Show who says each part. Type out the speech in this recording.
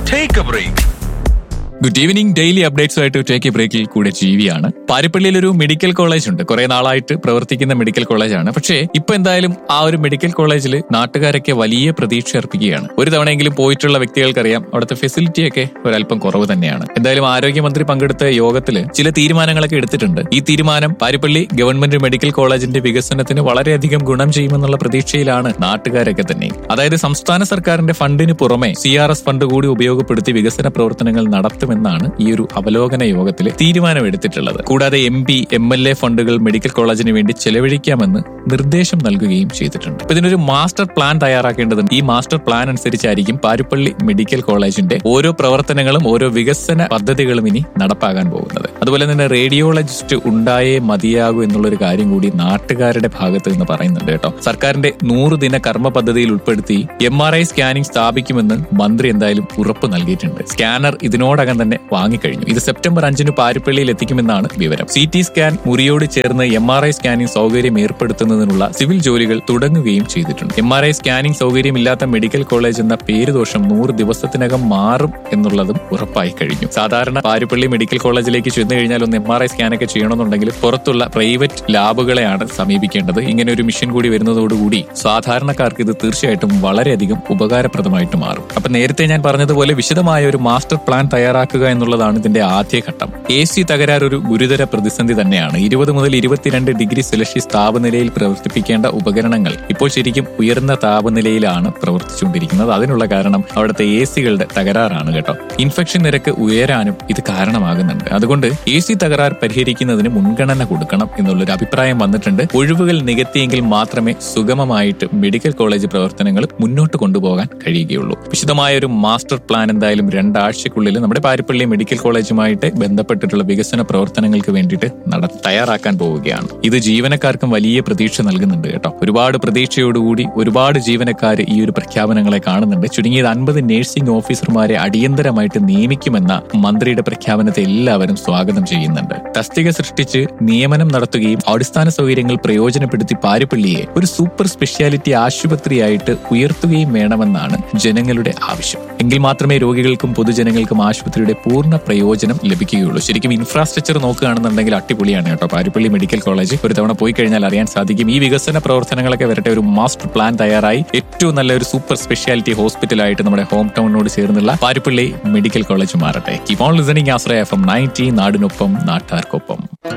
Speaker 1: take a break
Speaker 2: good evening daily അപ്ഡേറ്റ്സുമായിട്ട് take a ബ്രേക്കിൽ കൂടെ ജീവിയാണ് പാരിപ്പള്ളിയിൽ ഒരു മെഡിക്കൽ കോളേജ് ഉണ്ട് കുറെ നാളായിട്ട് പ്രവർത്തിക്കുന്ന മെഡിക്കൽ കോളേജാണ് പക്ഷേ ഇപ്പൊ എന്തായാലും ആ ഒരു മെഡിക്കൽ കോളേജിൽ നാട്ടുകാരൊക്കെ വലിയ പ്രതീക്ഷ അർപ്പിക്കുകയാണ് ഒരു തവണയെങ്കിലും പോയിട്ടുള്ള വ്യക്തികൾക്കറിയാം അവിടുത്തെ ഫെസിലിറ്റിയൊക്കെ ഒരല്പം കുറവ് തന്നെയാണ് എന്തായാലും ആരോഗ്യമന്ത്രി പങ്കെടുത്ത യോഗത്തിൽ ചില തീരുമാനങ്ങളൊക്കെ എടുത്തിട്ടുണ്ട് ഈ തീരുമാനം പാരിപ്പള്ളി ഗവൺമെന്റ് മെഡിക്കൽ കോളേജിന്റെ വികസനത്തിന് വളരെയധികം ഗുണം ചെയ്യുമെന്നുള്ള പ്രതീക്ഷയിലാണ് നാട്ടുകാരൊക്കെ തന്നെ അതായത് സംസ്ഥാന സർക്കാരിന്റെ ഫണ്ടിന് പുറമെ സി ആർ എസ് ഫണ്ട് കൂടി ഉപയോഗപ്പെടുത്തി വികസന പ്രവർത്തനങ്ങൾ നടത്തുമെന്നാണ് ഈ ഒരു അവലോകന യോഗത്തിൽ തീരുമാനമെടുത്തിട്ടുള്ളത് കൂടാതെ M P M L A ഫണ്ടുകൾ മെഡിക്കൽ കോളേജിന് വേണ്ടി ചെലവഴിക്കാമെന്ന് നിർദ്ദേശം നൽകുകയും ചെയ്തിട്ടുണ്ട് അപ്പൊ ഇതിനൊരു മാസ്റ്റർ പ്ലാൻ തയ്യാറാക്കേണ്ടതുണ്ട് ഈ മാസ്റ്റർ പ്ലാൻ അനുസരിച്ചായിരിക്കും പാരിപ്പള്ളി മെഡിക്കൽ കോളേജിന്റെ ഓരോ പ്രവർത്തനങ്ങളും ഓരോ വികസന പദ്ധതികളും ഇനി നടപ്പാകാൻ പോകുന്നത് അതുപോലെ തന്നെ റേഡിയോളജിസ്റ്റ് ഉണ്ടായേ മതിയാകൂ എന്നുള്ളൊരു കാര്യം കൂടി നാട്ടുകാരുടെ ഭാഗത്ത് നിന്ന് പറയുന്നുണ്ട് കേട്ടോ സർക്കാരിന്റെ നൂറ് ദിന കർമ്മ പദ്ധതിയിൽ ഉൾപ്പെടുത്തി എം ആർ ഐ സ്കാനിംഗ് സ്ഥാപിക്കുമെന്ന് മന്ത്രി എന്തായാലും ഉറപ്പ് നൽകിയിട്ടുണ്ട് സ്കാനർ ഇതിനോടകം തന്നെ വാങ്ങിക്കഴിഞ്ഞു ഇത് സെപ്റ്റംബർ അഞ്ചിന് പാരിപ്പള്ളിയിൽ എത്തിക്കുമെന്നാണ് വിവരം സി ടി സ്കാൻ മുറിയോട് ചേർന്ന് എം ആർ ഐ സ്കാനിംഗ് സൗകര്യം ഏർപ്പെടുത്തുന്നതിനുള്ള സിവിൽ ജോലികൾ തുടങ്ങുകയും ചെയ്തിട്ടുണ്ട് എം ആർ ഐ സ്കാനിംഗ് സൗകര്യമില്ലാത്ത മെഡിക്കൽ കോളേജ് എന്ന പേര് ദോഷം നൂറ് ദിവസത്തിനകം മാറും എന്നുള്ളതും ഉറപ്പായി കഴിഞ്ഞു സാധാരണ പാരിപ്പള്ളി മെഡിക്കൽ കോളേജിലേക്ക് ചെന്ന് കഴിഞ്ഞാൽ ഒന്ന് എം ആർ ഐ സ്കാനൊക്കെ ചെയ്യണമെന്നുണ്ടെങ്കിൽ പുറത്തുള്ള പ്രൈവറ്റ് ലാബുകളെയാണ് സമീപിക്കേണ്ടത് ഇങ്ങനെ ഒരു മിഷൻ കൂടി വരുന്നതോടുകൂടി സാധാരണക്കാർക്ക് ഇത് തീർച്ചയായിട്ടും വളരെയധികം ഉപകാരപ്രദമായിട്ട് മാറും അപ്പൊ നേരത്തെ ഞാൻ പറഞ്ഞതുപോലെ വിശദമായ ഒരു മാസ്റ്റർ പ്ലാൻ തയ്യാറാക്കുക എന്നുള്ളതാണ് ഇതിന്റെ ആദ്യഘട്ടം എ സി തകരാർ ഒരു ഗുരുതര പ്രതിസന്ധി തന്നെയാണ് ഇരുപത് മുതൽ ഇരുപത്തിരണ്ട് ഡിഗ്രി സെൽഷ്യസ് താപനിലയിൽ പ്രവർത്തിപ്പിക്കേണ്ട ഉപകരണങ്ങൾ ഇപ്പോൾ ശരിക്കും ഉയർന്ന താപനിലയിലാണ് പ്രവർത്തിച്ചുകൊണ്ടിരിക്കുന്നത് അതിനുള്ള കാരണം അവിടുത്തെ എ സികളുടെ തകരാറാണ് കേട്ടോ ഇൻഫെക്ഷൻ നിരക്ക് ഉയരാനും ഇത് കാരണമാകുന്നുണ്ട് അതുകൊണ്ട് എ സി തകരാർ പരിഹരിക്കുന്നതിന് മുൻഗണന കൊടുക്കണം എന്നുള്ളൊരു അഭിപ്രായം വന്നിട്ടുണ്ട് ഒഴിവുകൾ നികത്തിയെങ്കിൽ മാത്രമേ സുഗമമായിട്ട് മെഡിക്കൽ കോളേജ് പ്രവർത്തനങ്ങൾ മുന്നോട്ട് കൊണ്ടുപോകാൻ കഴിയുകയുള്ളൂ വിശദമായ ഒരു മാസ്റ്റർ പ്ലാൻ എന്തായാലും രണ്ടാഴ്ചക്കുള്ളിൽ നമ്മുടെ പാരിപ്പള്ളി മെഡിക്കൽ കോളേജുമായിട്ട് ബന്ധപ്പെട്ടിട്ടുള്ള വികസന പ്രവർത്തനങ്ങൾക്ക് വേണ്ടിയിട്ട് നട തയ്യാറാക്കാൻ പോവുകയാണ് ഇത് ജീവനക്കാർക്കും വലിയ പ്രതീക്ഷ നൽകുന്നുണ്ട് കേട്ടോ ഒരുപാട് പ്രതീക്ഷയോടുകൂടി ഒരുപാട് ജീവനക്കാർ ഈ ഒരു പ്രഖ്യാപനങ്ങളെ കാണുന്നുണ്ട് ചുരുങ്ങിയത് അൻപത് നഴ്സിംഗ് ഓഫീസർമാരെ അടിയന്തരമായിട്ട് നിയമിക്കുമെന്ന മന്ത്രിയുടെ പ്രഖ്യാപനത്തെ എല്ലാവരും സ്വാഗതം ചെയ്യുന്നുണ്ട് തസ്തിക സൃഷ്ടിച്ച് നിയമനം നടത്തുകയും അടിസ്ഥാന സൗകര്യങ്ങൾ പ്രയോജനപ്പെടുത്തി പാരിപ്പള്ളിയെ ഒരു സൂപ്പർ സ്പെഷ്യാലിറ്റി ആശുപത്രിയായിട്ട് ഉയർത്തുകയും വേണമെന്നാണ് ജനങ്ങളുടെ ആവശ്യം എങ്കിൽ മാത്രമേ രോഗികൾക്കും പൊതുജനങ്ങൾക്കും ആശുപത്രിയുടെ പൂർണ്ണ പ്രയോജനം ലഭിക്കുകയുള്ളൂ ശരിക്കും ഇൻഫ്രാസ്ട്രക്ചർ നോക്കുകയാണെന്നുണ്ടെങ്കിൽ അടിപൊളിയാണ് കേട്ടോ പാരിപ്പള്ളി മെഡിക്കൽ കോളേജ് ഒരു തവണ പോയി കഴിഞ്ഞാൽ അറിയാൻ സാധിക്കും ഈ വികസന പ്രവർത്തനങ്ങളൊക്കെ വരട്ടെ ഒരു മാസ്റ്റർ പ്ലാൻ തയ്യാറായി ഏറ്റവും നല്ല ഒരു സൂപ്പർ സ്പെഷ്യാലിറ്റി ഹോസ്പിറ്റലായിട്ട് നമ്മുടെ ഹോം ടൗണിനോട് ചേർന്നുള്ള പാരിപ്പള്ളി മെഡിക്കൽ കോളേജ് മാറട്ടെ keep on listening Ashraya F M ninety നാടിനൊപ്പം നാട്ടാർക്കൊപ്പം